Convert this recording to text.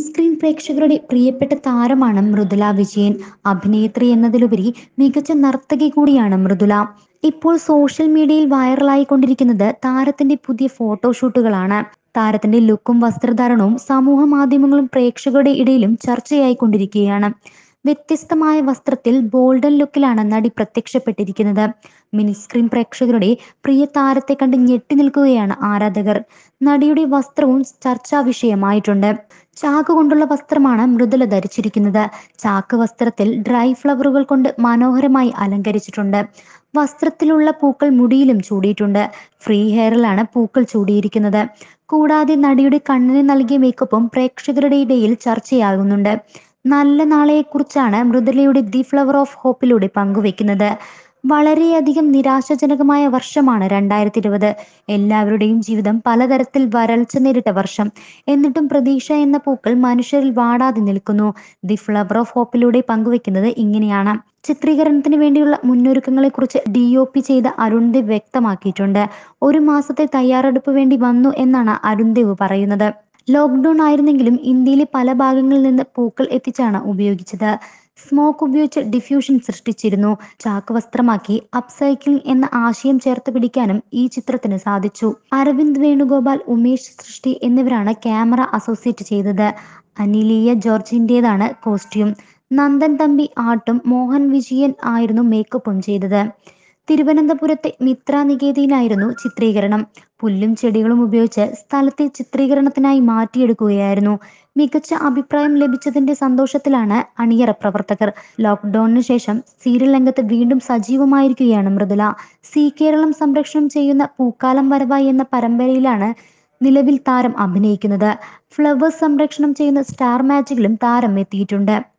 screen പ്രേക്ഷകരുടെ പ്രിയപ്പെട്ട താരമാണ് മൃദുല വിജയൻ അഭിനേത്രി എന്നതിലുപരി മികച്ച നർത്തകി കൂടിയാണ് മൃദുല ഇപ്പോൾ സോഷ്യൽ മീഡിയയിൽ വൈറലായിക്കൊണ്ടിരിക്കുന്നത് താരത്തിന്റെ പുതിയ ഫോട്ടോഷൂട്ടുകളാണ് താരത്തിന്റെ ലുക്കും വസ്ത്രധാരണവും സമൂഹ മാധ്യമങ്ങളും പ്രേക്ഷകരുടെ ഇടയിലും ചർച്ചയായിക്കൊണ്ടിരിക്കുകയാണ് വ്യത്യസ്തമായ വസ്ത്രത്തിൽ ബോൾഡൻ ലുക്കിലാണ് നടി പ്രത്യക്ഷപ്പെട്ടിരിക്കുന്നത് മിനി സ്ക്രീൻ പ്രേക്ഷകരുടെ പ്രിയ താരത്തെ കണ്ട് ഞെട്ടി നിൽക്കുകയാണ് ആരാധകർ നടിയുടെ വസ്ത്രവും ചർച്ചാ വിഷയമായിട്ടുണ്ട് ചാക്ക് കൊണ്ടുള്ള വസ്ത്രമാണ് മൃദുല ധരിച്ചിരിക്കുന്നത് ചാക്ക് വസ്ത്രത്തിൽ ഡ്രൈ ഫ്ലവറുകൾ കൊണ്ട് മനോഹരമായി അലങ്കരിച്ചിട്ടുണ്ട് വസ്ത്രത്തിലുള്ള പൂക്കൾ മുടിയിലും ചൂടിയിട്ടുണ്ട് ഫ്രീ ഹെയറിലാണ് പൂക്കൾ ചൂടിയിരിക്കുന്നത് കൂടാതെ നടിയുടെ കണ്ണിന് നൽകിയ മേക്കപ്പും പ്രേക്ഷകരുടെ ഇടയിൽ ചർച്ചയാകുന്നുണ്ട് നല്ല നാളെയെക്കുറിച്ചാണ് മൃദുലയുടെ ദി ഫ്ലവർ ഓഫ് ഹോപ്പിലൂടെ പങ്കുവെക്കുന്നത് വളരെയധികം നിരാശാജനകമായ വർഷമാണ് രണ്ടായിരത്തി ഇരുപത് എല്ലാവരുടെയും ജീവിതം പലതരത്തിൽ വരൾച്ച നേരിട്ട വർഷം എന്നിട്ടും പ്രതീക്ഷ എന്ന പൂക്കൾ മനുഷ്യരിൽ വാടാതെ നിൽക്കുന്നു ദി ഫ്ലവർ ഓഫ് ഹോപ്പിലൂടെ പങ്കുവെക്കുന്നത് ഇങ്ങനെയാണ് ചിത്രീകരണത്തിന് വേണ്ടിയുള്ള മുന്നൊരുക്കങ്ങളെക്കുറിച്ച് ഡി ഒ പി ചെയ്ത അരുൺദേവ് വ്യക്തമാക്കിയിട്ടുണ്ട് ഒരു മാസത്തെ തയ്യാറെടുപ്പ് വേണ്ടി വന്നു എന്നാണ് അരുൺദേവ് പറയുന്നത് ലോക്ക്ഡൌൺ ആയിരുന്നെങ്കിലും ഇന്ത്യയിലെ പല ഭാഗങ്ങളിൽ നിന്ന് പൂക്കൾ എത്തിച്ചാണ് ഉപയോഗിച്ചത് സ്മോക്ക് ഉപയോഗിച്ച് ഡിഫ്യൂഷൻ സൃഷ്ടിച്ചിരുന്നു ചാക്ക് വസ്ത്രമാക്കി അപ്സൈക്ലിംഗ് എന്ന ആശയം ചേർത്ത് പിടിക്കാനും ഈ ചിത്രത്തിന് സാധിച്ചു അരവിന്ദ് വേണുഗോപാൽ ഉമേഷ് സൃഷ്ടി എന്നിവരാണ് ക്യാമറ അസോസിയേറ്റ് ചെയ്തത് അനിലിയ ജോർജിൻ്റെതാണ് കോസ്റ്റ്യൂം നന്ദൻ തമ്പി ആർട്ടും മോഹൻ വിജയൻ ആയിരുന്നു മേക്കപ്പും ചെയ്തത് തിരുവനന്തപുരത്തെ മിത്ര നികേതയിലായിരുന്നു ചിത്രീകരണം പുല്ലും ചെടികളും ഉപയോഗിച്ച് സ്ഥലത്തെ ചിത്രീകരണത്തിനായി മാറ്റിയെടുക്കുകയായിരുന്നു മികച്ച അഭിപ്രായം ലഭിച്ചതിന്റെ സന്തോഷത്തിലാണ് അണിയറ പ്രവർത്തകർ ലോക്ക്ഡൌണിന് ശേഷം സീരിയൽ രംഗത്ത് വീണ്ടും സജീവമായിരിക്കുകയാണ് മൃദുല സി കേരളം സംരക്ഷണം ചെയ്യുന്ന പൂക്കാലം വരവായി എന്ന പരമ്പരയിലാണ് നിലവിൽ താരം അഭിനയിക്കുന്നത് ഫ്ലവേഴ്സ് സംരക്ഷണം ചെയ്യുന്ന സ്റ്റാർ മാജിക്കിലും താരം എത്തിയിട്ടുണ്ട്